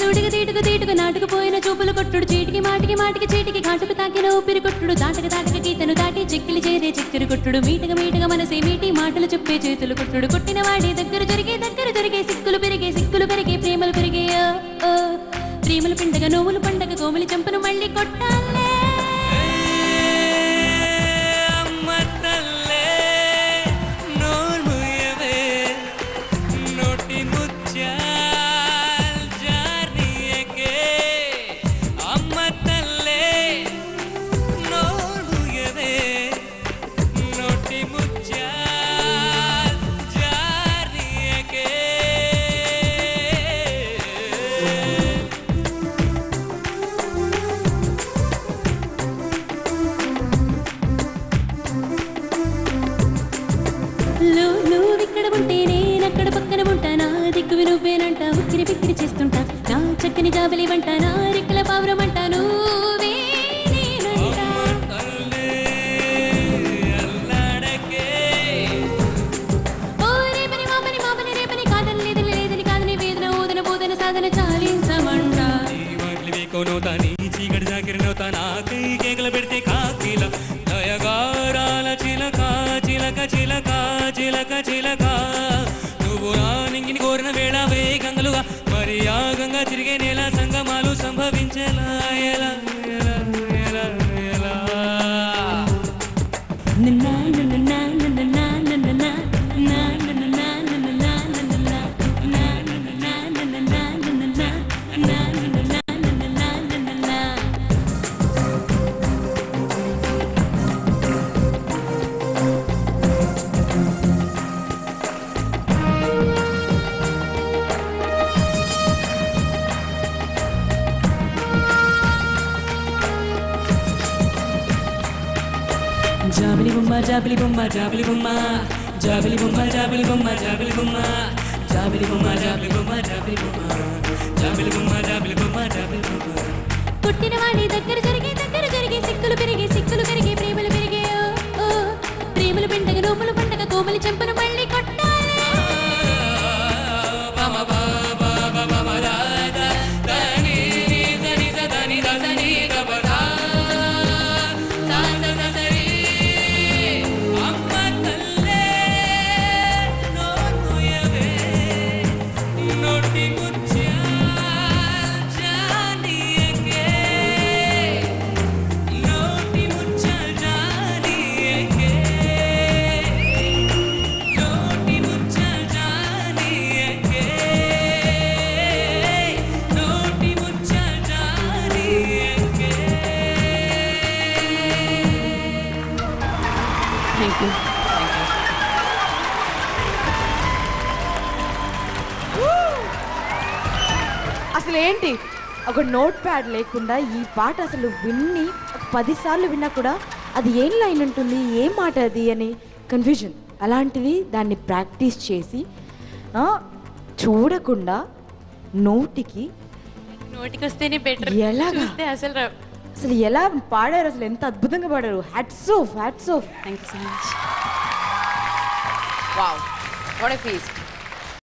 సూటికి తీటుకు తీటుకు నాటుకుపోయిన చూపులు కొట్టుడు చీటికి మాటికి మాటికి చీటికి ఘాటుకు తాకిన ఊపిరి కొట్టుడు దాటక దాటక గీతను దాటి చిక్కిలి చేరే చిక్కిరి కొట్టుడు మీటగా మీటగా మనసే మీటి మాటలు చెప్పే చేతులు కొట్టుడు కొట్టిన వాడి దగ్గర జరిగే దగ్గర జరిగే సిక్కులు పెరిగే సిక్కులు కరిగే ప్రేమలు పెరిగే ఓ, ఓ. ప్రేమలు పిండగ నోవులు పండగ కోమలి చంపను మళ్ళీ కొట్టాలే అమ్మ తల్లే నోర్ముయవే నోటి ముత్యాల్ జార్నియకే అమ్మ తల్లే నోర్ముయవే నోటి ముత్యాల్ జార్నియకే లో- నువ్విక్కడ ఉంటే నేనక్కడ పక్కన ఉంటా నా దిక్కువి నువ్వేనంట ఉక్కిరి పిక్కిరి చేస్తుంటా నా చక్కని జాబలి వంట నా రెక్కల పావురం అంట నువ్వే నేనంట తల్లే అల్లాడకే ఓ రేపని మాపని మాపని రేపని కాదని లేదని లేదని కాదని వేదన ఓదన బోధన సాధన చాలించమంట ఈ వాకిలి వేకోనవుతా నీ చీకటి జాకిరినవుతా నా కై కేకలు పెడితే కాకిల దయగారాల చిలక చిలక చిలక చిలక చిలక నువ్వు నా నింగిని కోరిన వేళ వే గంగలుగా మరి ఆ గంగ తిరిగే నేల సంగమాలు సంభవించేలా ఎలా ఎలా ఎలా ఎలా నన్నా నన్నా నన్నా నన్నా నన్నా నన్నా నన్నా నన్నా నన్నా నన్నా నన్నా నన్నా నన్నా నన్నా జాబిలి బొమ్మ జాబిలి బొమ్మ జాబిలి బొమ్మ జాబిలి బొమ్మ జాబిలి బొమ్మ జాబిలి బొమ్మ జాబిలి బొమ్మ జాబిలి బొమ్మ జాబిలి బొమ్మ జాబిలి బొమ్మ జాబిలి బొమ్మ జాబిలి బొమ్మ పుట్టిన వాడి దగ్గర జరిగే దగ్గర జరిగే సిక్కులు పెరిగే సిక్కులు పెరిగే ప్రేమలు పెరిగే ఓ, ఓ ప్రేమలు పండగ నోములు పండగ కోమలి చెంపను మళ్ళీ కొట్టాలి బమ బ బ బ బ బ ద ద ద ని ని ద ని ద ద ని ద ద ని ద బ ద స స స స రి అమ్మ తల్లే నోర్ముయవే నోటి ముత్యాల్ జానియకే నోటి ముత్యాల్ జానియకే నోటి ముత్యాల్ జానియకే నోటి ముత్యాల్ జానియకే థ్యాంక్ యూ అసలు ఏంటి ఒక నోట్ ప్యాడ్ లేకుండా ఈ పాట అసలు విన్ని ఒక పదిసార్లు విన్నా కూడా అది ఏం లైన్ ఉంటుంది ఏం మాట అది అని కన్ఫ్యూజన్ అలాంటిది దాన్ని ప్రాక్టీస్ చేసి ఆ, చూడకుండా నోటికి నోటికి వస్తేనే బెటర్ ఎలాగా? చూస్తే అసలు రావు అసలు ఎలా పాడారు అసలు ఎంత అద్భుతంగా పాడారు hats off hats off thank you so much wow what a feast